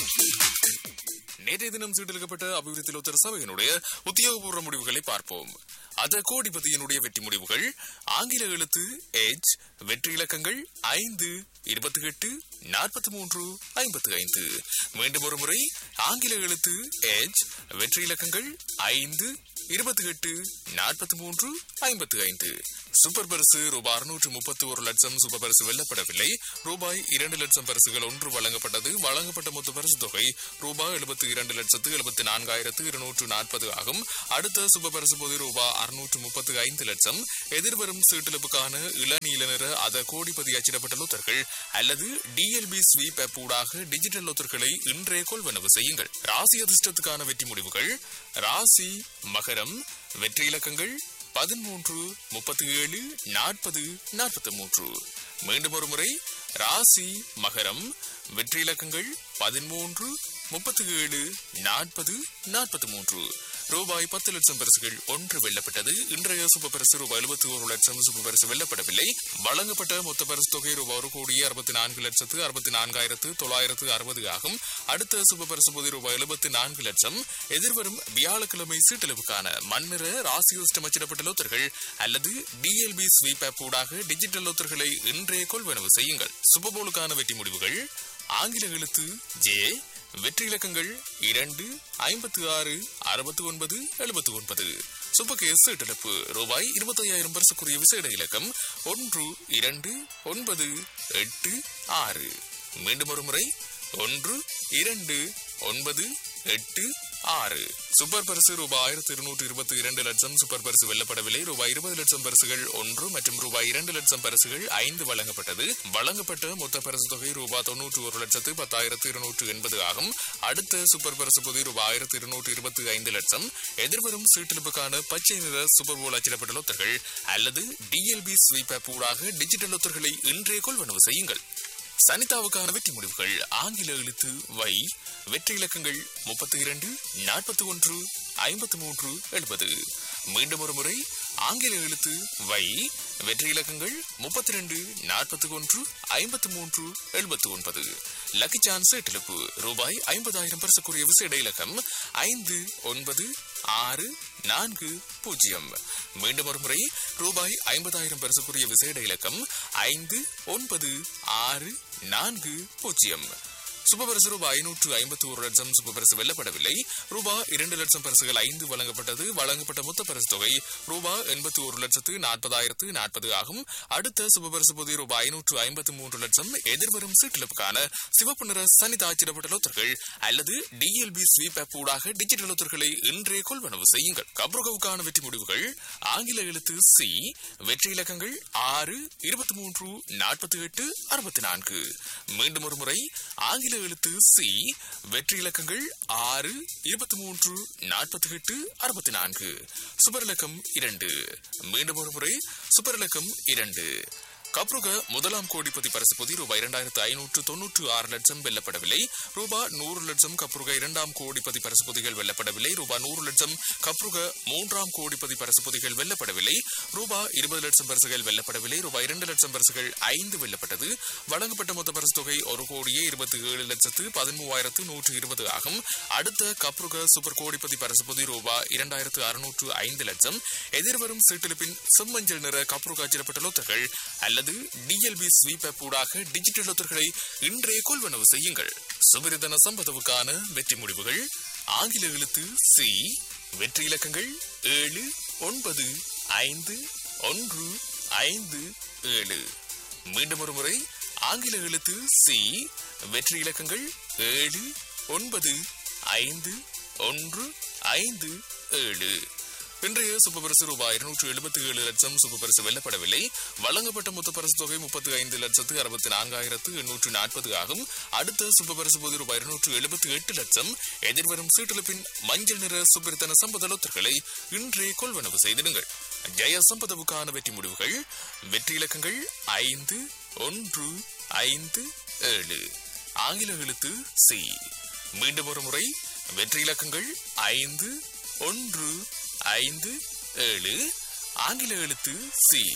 நேற்றைய தினம் சீட்டெடுக்கப்பட்ட அபிவிருத்தி லோத்தர் சபையினுடைய உத்தியோகபூர்வ முடிவுகளை பார்ப்போம் அத கோடிபதியினுடைய வெற்றி முடிவுகள் ஆங்கில எழுத்து எச் வெற்றி இலக்கங்கள் ஐந்து இருபத்தி எட்டு நாற்பத்தி மூன்று ஐம்பத்தி ஐந்து மீண்டும் ஒரு முறை ஆங்கில எழுத்து எச் வெற்றி இலக்கங்கள் ஐந்து இருபத்தி எட்டு நாற்பத்தி மூன்று ஐம்பத்தி ஐந்து சூப்பர் பரிசு ரூபாய் அறுநூற்று முப்பத்தி ஒரு லட்சம் சூப்பர் பரிசு வெல்லப்படவில்லை ரூபாய் இரண்டு லட்சம் பரிசுகள் ஒன்று வழங்கப்பட்டது வழங்கப்பட்ட மொத்த பரிசு தொகை ரூபாய் எழுபத்தி இரண்டு லட்சத்து எழுபத்தி நான்காயிரத்து இருநூற்று நாற்பது ஆகும் அடுத்த சூப்பர் பரிசு பொது ரூபாய் அறுநூற்று முப்பத்தி ஐந்து லட்சம் எதிர்வரும் சீட்டிழப்புக்கான இளநீல நிற அத கோடிப்பதி அச்சிடப்பட்ட லொத்தர்கள் அல்லது டிஎல்பி ஸ்வீப் ஆப் ஊடாக டிஜிட்டல் லொத்தர்களை இன்றே கொள்வனவு செய்யுங்கள் ராசி அதிர்ஷ்டத்துக்கான வெற்றி முடிவுகள் ராசி மகரம் வெற்றி இலக்கங்கள் பதிமூன்று முப்பத்தி ஏழு நாற்பது நாற்பத்தி மூன்று மீண்டும் ஒரு முறை ராசி மகரம் வெற்றி இலக்கங்கள் பதிமூன்று முப்பத்தி ஏழு நாற்பது நாற்பத்தி மூன்று ரூபாய் பத்து லட்சம் பரிசுகள் ஒன்று வெல்லப்பட்டது இன்றைய சுப பரிசு ரூபாய் எழுபத்தி ஒரு லட்சம் சுப பரிசு வெல்லப்படவில்லை வழங்கப்பட்ட மொத்த பரிசு தொகை ரூபாய் ஒரு கோடியே அறுபத்தி நான்கு லட்சத்து அறுபத்தி நான்காயிரத்து தொள்ளாயிரத்து அறுபது ஆகும் அடுத்த சுப பரிசு பொது ரூபாய் எழுபத்தி நான்கு லட்சம் எதிர்வரும் வியாழக்கிழமை சீட்டளவுக்கான மண்ணிற ராசியோஷ்டம் அச்சிடப்பட்ட லோத்தர்கள் அல்லது டிஎல்பி ஸ்வீப் ஆப் ஊடாக டிஜிட்டல் லோத்தர்களை இன்றே கொள்வனவு செய்யுங்கள் சுபபோலுக்கான வெற்றி முடிவுகள் ஆங்கில எழுத்து ஜே வெற்றி இலக்கங்கள் இரண்டு ஐம்பத்தி ஆறு அறுபத்தி ஒன்பது எழுபத்தி ஒன்பது சுப்பகேஸ் சீட்டெடுப்பு ரூபாய் இருபத்தையாயிரம் வருஷக்குரிய விசேட இலக்கம் ஒன்று இரண்டு ஒன்பது எட்டு ஆறு மீண்டும் ஒரு முறை ஒன்று இரண்டு ஒன்பது எட்டு ஆறு சூப்பர் பரிசு ரூபாய் ஆயிரத்தி இருநூற்று இருபத்தி இரண்டு லட்சம் சூப்பர் பரிசு வெல்லப்படவில்லை ரூபாய் இருபது லட்சம் பரிசுகள் ஒன்று மற்றும் ரூபாய் இரண்டு லட்சம் பரிசுகள் ஐந்து வழங்கப்பட்டது வழங்கப்பட்ட மொத்த பரிசு தொகை ரூபாய் தொன்னூற்று ஒரு லட்சத்து பத்தாயிரத்து இருநூற்று எண்பது ஆகும் அடுத்த சூப்பர் பரிசு பொதி ரூபாய் ஆயிரத்தி இருநூற்று இருபத்தி ஐந்து லட்சம் எதிர்வரும் சீட்டெடுப்புக்கான பச்சை நிற சூப்பர் போல் அச்சிடப்பட்ட லொத்தர்கள் அல்லது டிஎல்பி ஸ்வீப் ஆப் ஊடாக டிஜிட்டல் லொத்தர்களை இன்றே கொள்வனவு செய்யுங்கள் சனிதாவுக்கான வெற்றி முடிவுகள் ஆங்கில எழுத்து வை வெற்றி இலக்கங்கள் முப்பத்தி இரண்டு நாற்பத்தி ஒன்று ஐம்பத்தி மூன்று எழுபது மீண்டும் ஒரு முறை ஆங்கில எழுத்து வை வெற்றி இலக்கங்கள் முப்பத்தி ரெண்டு நாற்பத்தி ஒன்று ஐம்பத்தி மூன்று எழுபத்தி ஒன்பது லக்கி சான்ஸ் எட்டிழப்பு ரூபாய் ஐம்பதாயிரம் பரிசுக்குரிய விசேட இலக்கம் ஐந்து ஒன்பது ஆறு நான்கு பூஜ்ஜியம் மீண்டும் ஒரு முறை ரூபாய் ஐம்பதாயிரம் பரிசுக்குரிய விசேட இலக்கம் ஐந்து ஒன்பது ஆறு நான்கு பூஜ்ஜியம் சுபபரிசு ரூபாய் ஐநூற்று ஐம்பத்தி ஒரு லட்சம் சுபபரிசு வெல்லப்படவில்லை ரூபாய் இரண்டு லட்சம் பரிசுகள் ஐந்து வழங்கப்பட்டது வழங்கப்பட்ட மொத்த பரிசு தொகை ரூபாய் எண்பத்தி ஒரு லட்சத்து நாற்பதாயிரத்து நாற்பது ஆகும் அடுத்த சுபபரிசு பொதி ரூபாய் ஐநூற்று ஐம்பத்தி மூன்று லட்சம் எதிர்வரும் சீட்டிழப்புக்கான சிவப்பு நிற சனிதா அச்சிடப்பட்ட லோத்தர்கள் அல்லது டிஎல்பி ஸ்வீப் ஆப் ஊடாக டிஜிட்டல் லோத்தர்களை இன்றே கொள்வனவு செய்யுங்கள் கப்ரோகவுக்கான வெற்றி முடிவுகள் ஆங்கில எழுத்து சி வெற்றி இலக்கங்கள் ஆறு இருபத்தி மூன்று நாற்பத்தி எட்டு அறுபத்தி நான்கு மீண்டும் ஒரு முறை ஆங்கில எழுத்து சி வெற்றி இலக்கங்கள் ஆறு இருபத்தி மூன்று நாற்பத்தி எட்டு அறுபத்தி நான்கு சுபர் இலக்கம் இரண்டு மீண்டும் ஒரு முறை சுபர் இலக்கம் இரண்டு கப்ருக முதலாம் கோடிபதி பரிசு பொதி ரூபாய் இரண்டாயிரத்து ஐநூற்று தொன்னூற்று ஆறு லட்சம் வெல்லப்படவில்லை ரூபாய் நூறு லட்சம் கப்ருக இரண்டாம் கோடிபதி பரிசு பொதிகள் வெல்லப்படவில்லை ரூபாய் நூறு லட்சம் கப்ருக மூன்றாம் கோடிபதி பரிசு பொதிகள் வெல்லப்படவில்லை ரூபாய் இருபது லட்சம் பரிசுகள் வெல்லப்படவில்லை ரூபாய் இரண்டு லட்சம் பரிசுகள் ஐந்து வெல்லப்பட்டது வழங்கப்பட்ட மொத்த பரிசு தொகை ஒரு கோடியே இருபத்தி ஏழு லட்சத்து பதிமூவாயிரத்து நூற்று இருபது ஆகும் அடுத்த கப்ருக சூப்பர் கோடிபதி பரிசு பொதி ரூபாய் இரண்டாயிரத்து அறுநூற்று ஐந்து லட்சம் எதிர்வரும் சீட்டிலிப்பின் செம்மஞ்சள் நிற கப்ருக அச்சிடப்பட்ட லொத்தர்கள் அல்லது டிஎல்பி ஸ்வீப் ஆப் ஊடாக டிஜிட்டல் லொத்தர்களை இன்றே கொள்வனவு செய்யுங்கள் சுபரிதன சம்பதவுக்கான வெற்றி முடிவுகள் ஆங்கில எழுத்து சி வெற்றி இலக்கங்கள் ஏழு ஒன்பது ஐந்து ஒன்று ஐந்து ஏழு மீண்டும் ஒரு முறை ஆங்கில எழுத்து சி வெற்றி இலக்கங்கள் ஏழு ஒன்பது ஐந்து ஒன்று ஐந்து ஏழு இன்றைய சுப்பபரிசு ரூபாய் இருநூற்று எழுபத்தி ஏழு லட்சம் சுப்பபரிசு வெல்லப்படவில்லை வழங்கப்பட்ட மொத்த பரிசு தொகை முப்பத்தி ஐந்து லட்சத்து அறுபத்தி நான்காயிரத்து எண்ணூற்று நாற்பது ஆகும் அடுத்த சுப்பபரிசு பொது ரூபாய் இருநூற்று எழுபத்தி எட்டு லட்சம் எதிர்வரும் சீட்டிழப்பின் மஞ்சள் நிற சுப்பரித்தன சம்பதலோத்தர்களை இன்றே கொள்வனவு செய்திடுங்கள் ஜெய சம்பதவுக்கான வெற்றி முடிவுகள் வெற்றி இலக்கங்கள் ஐந்து ஒன்று ஐந்து ஏழு ஆங்கில எழுத்து சி மீண்டும் ஒரு முறை வெற்றி இலக்கங்கள் ஐந்து ஒன்று ஐந்து ஏழு ஆங்கில எழுத்து சி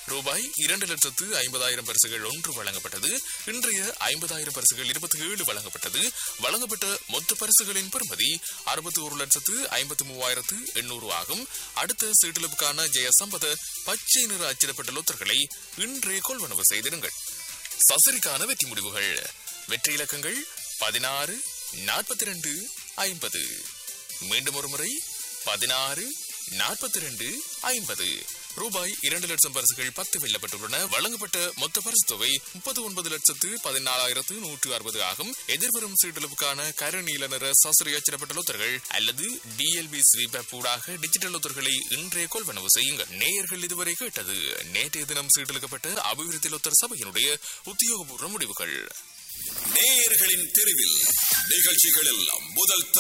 ரூபாய் இரண்டு லட்சத்து ஐம்பதாயிரம் பரிசுகள் ஒன்று வழங்கப்பட்டது இன்றைய ஐம்பதாயிரம் பரிசுகள் இருபத்தி ஏழு வழங்கப்பட்டது வழங்கப்பட்ட மொத்த பரிசுகளின் பெறுமதி அறுபத்தி ஒரு லட்சத்து ஐம்பத்தி மூவாயிரத்து எண்ணூறு ஆகும் அடுத்த சீட்டிலுக்கான ஜெயசம்பத பச்சை நிற அச்சிடப்பட்ட லொத்தர்களை இன்றே கொள்வனவு செய்திருங்கள் சசரிக்கான வெற்றி முடிவுகள் வெற்றி இலக்கங்கள் பதினாறு நாற்பத்தி ரெண்டு ஐம்பது மீண்டும் ஒரு முறை பதினாறு நாற்பத்தி ரெண்டு ஐம்பது ரூபாய் இரண்டு லட்சம் பரிசுகள் பத்து வெல்லப்பட்டுள்ளன வழங்கப்பட்ட மொத்த பரிசு தொகை முப்பது ஒன்பது லட்சத்து பதினாலாயிரத்து நூற்று அறுபது ஆகும் எதிர்வரும் சீட்டளவுக்கான கருநீல நிற சசுரி அச்சிடப்பட்ட லொத்தர்கள் அல்லது டிஎல்பி ஸ்வீப் ஊடாக டிஜிட்டல் லொத்தர்களை இன்றே கொள்வனவு செய்யுங்கள் நேயர்கள் இதுவரை கேட்டது நேற்றைய தினம் சீட்டளிக்கப்பட்ட அபிவிருத்தி லொத்தர் சபையினுடைய உத்தியோகபூர்வ முடிவுகள் நேயர்களின் தெருவில் நிகழ்ச்சிகளில் முதல்